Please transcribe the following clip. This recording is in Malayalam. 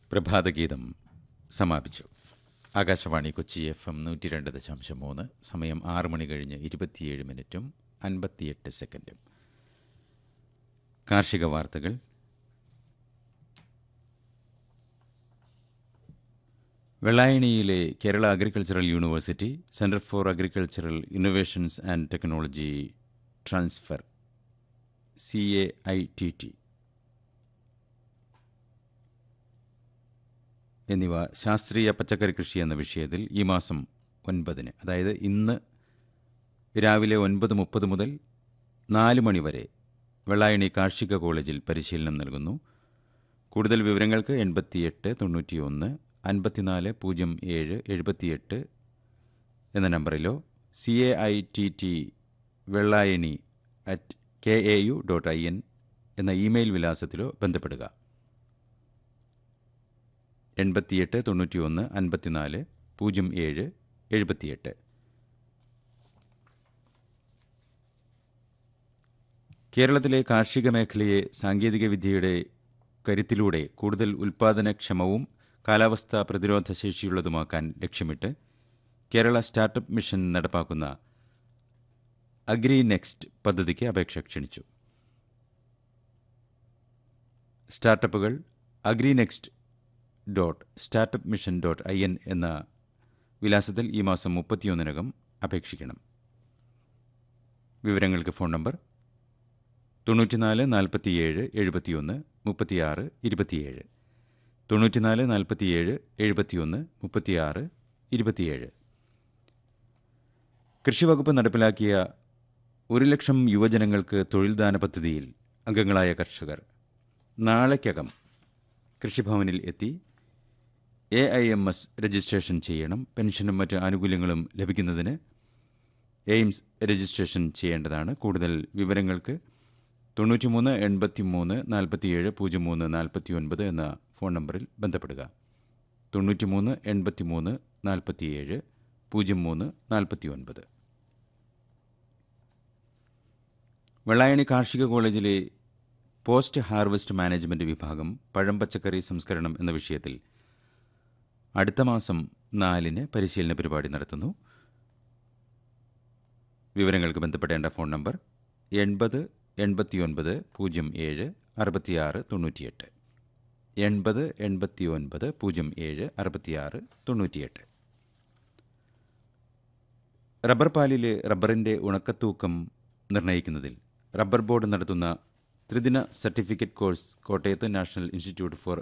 പ്രഭാതഗീതം സമാപിച്ചു ആകാശവാണി കൊച്ചി എഫ് എം നൂറ്റി രണ്ട് ദശാംശം മൂന്ന് സമയം ആറ് മണി കഴിഞ്ഞ് ഇരുപത്തിയേഴ് മിനിറ്റും അൻപത്തിയെട്ട് സെക്കൻഡും കാർഷിക വാർത്തകൾ വെള്ളായണിയിലെ Kerala agricultural university centre for agricultural innovations and technology transfer C A I T T എന്നിവ ശാസ്ത്രീയ പച്ചക്കറി കൃഷി എന്ന വിഷയത്തിൽ ഈ മാസം ഒൻപതിന് അതായത് ഇന്ന് രാവിലെ ഒൻപത് മുപ്പത് മുതൽ നാല് മണി വരെ വെള്ളായണി കാർഷിക കോളേജിൽ പരിശീലനം നൽകുന്നു കൂടുതൽ വിവരങ്ങൾക്ക് എൺപത്തിയെട്ട് തൊണ്ണൂറ്റിയൊന്ന് അൻപത്തിനാല് പൂജ്യം ഏഴ് എഴുപത്തിയെട്ട് എന്ന നമ്പറിലോ C A I T T Vellayani at K A U dot I N എന്ന ഇമെയിൽ വിലാസത്തിലോ ബന്ധപ്പെടുക എൺപത്തിയെട്ട് തൊണ്ണൂറ്റിയൊന്ന് അൻപത്തിനാല് പൂജ്യം ഏഴ് എഴുപത്തിയെട്ട് കേരളത്തിലെ കാർഷിക മേഖലയെ സാങ്കേതികവിദ്യയുടെ കരുത്തിലൂടെ കൂടുതൽ ഉൽപ്പാദനക്ഷമവും കാലാവസ്ഥാ പ്രതിരോധ ശേഷിയുള്ളതുമാക്കാൻ ലക്ഷ്യമിട്ട് കേരള സ്റ്റാർട്ടപ്പ് മിഷൻ നടപ്പാക്കുന്ന അഗ്രി നെക്സ്റ്റ് പദ്ധതിക്ക് അപേക്ഷ ക്ഷണിച്ചു സ്റ്റാർട്ടപ്പുകൾ agri next dot startup mission dot I N എന്ന വിലാസത്തിൽ ഈ മാസം മുപ്പത്തിയൊന്നിനകം അപേക്ഷിക്കണം വിവരങ്ങൾക്ക് ഫോൺ നമ്പർ തൊണ്ണൂറ്റിനാല് നാൽപ്പത്തിയേഴ് എഴുപത്തിയൊന്ന് മുപ്പത്തിയാറ് ഇരുപത്തിയേഴ് തൊണ്ണൂറ്റിനാല് നാൽപ്പത്തിയേഴ് എഴുപത്തിയൊന്ന് മുപ്പത്തിയാറ് ഇരുപത്തിയേഴ് കൃഷിവകുപ്പ് നടപ്പിലാക്കിയ ഒരു ലക്ഷം യുവജനങ്ങൾക്ക് തൊഴിൽദാന പദ്ധതിയിൽ അംഗങ്ങളായ കർഷകർ നാളേക്കകം കൃഷിഭവനിൽ എത്തി A I M S registration ചെയ്യണം പെൻഷനും മറ്റ് ആനുകൂല്യങ്ങളും ലഭിക്കുന്നതിന് എയിംസ് രജിസ്ട്രേഷൻ ചെയ്യേണ്ടതാണ് കൂടുതൽ വിവരങ്ങൾക്ക് തൊണ്ണൂറ്റിമൂന്ന് എൺപത്തിമൂന്ന് നാൽപ്പത്തിയേഴ് പൂജ്യം മൂന്ന് നാൽപ്പത്തി ഒൻപത് എന്ന ഫോൺ നമ്പറിൽ ബന്ധപ്പെടുക തൊണ്ണൂറ്റിമൂന്ന് എൺപത്തിമൂന്ന് നാൽപ്പത്തിയേഴ് പൂജ്യം മൂന്ന് നാൽപ്പത്തി ഒൻപത് വെള്ളായണി കാർഷിക കോളേജിലെ പോസ്റ്റ് ഹാർവസ്റ്റ് മാനേജ്മെന്റ് വിഭാഗം പഴം പച്ചക്കറി സംസ്കരണം എന്ന വിഷയത്തിൽ അടുത്ത മാസം നാലിന് പരിശീലന പരിപാടി നടത്തുന്നു വിവരങ്ങൾക്ക് ബന്ധപ്പെടേണ്ട ഫോൺ നമ്പർ എൺപത് എൺപത്തിയൊൻപത് പൂജ്യം ഏഴ് അറുപത്തിയാറ് തൊണ്ണൂറ്റിയെട്ട് എൺപത് എൺപത്തിയൊൻപത് പൂജ്യം ഏഴ് അറുപത്തിയാറ് തൊണ്ണൂറ്റിയെട്ട് റബ്ബർ പാലിലെ റബ്ബറിന്റെ ഉണക്കത്തൂക്കം നിർണ്ണയിക്കുന്നതിൽ റബ്ബർ ബോർഡ് നടത്തുന്ന ത്രിദിന സർട്ടിഫിക്കറ്റ് കോഴ്സ് കോട്ടയത്ത് നാഷണൽ ഇൻസ്റ്റിറ്റ്യൂട്ട് ഫോർ